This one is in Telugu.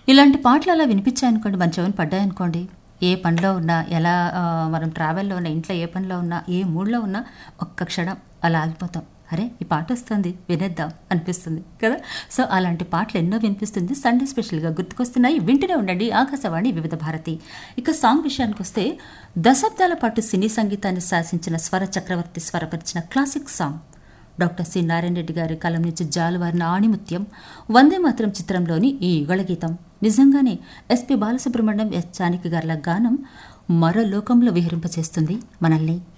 ఇలాంటి పాటలు అలా వినిపించాయనుకోండి మన చెవిని పడ్డాయనుకోండి ఏ పనిలో ఉన్నా ఎలా ఆ, మనం ట్రావెల్లో ఉన్నా ఇంట్లో ఏ పనిలో ఉన్నా ఏ మూడ్లో ఉన్నా ఒక్క క్షణం అలా ఆగిపోతాం అరే ఈ పాట వస్తుంది వినేద్దాం అనిపిస్తుంది కదా సో అలాంటి పాటలు ఎన్నో వినిపిస్తుంది సండే స్పెషల్గా గుర్తుకొస్తున్నాయి వింటూనే ఉండండి ఆకాశవాణి వివిధ భారతి ఇక సాంగ్ విషయానికి వస్తే దశాబ్దాల పాటు సినీ సంగీతాన్ని శాసించిన స్వర చక్రవర్తి స్వరపరిచిన classic song doctor C Narayana Reddy గారి కలం నుంచి జాలువారిన ఆణిముత్యం వందే మాత్రం చిత్రంలోని ఈ యుగళ గీతం నిజంగానే ఎస్పి బాలసుబ్రహ్మణ్యం ఎస్ జానకి గార్ల గానం మరో లోకంలో విహరింపచేస్తుంది మనల్ని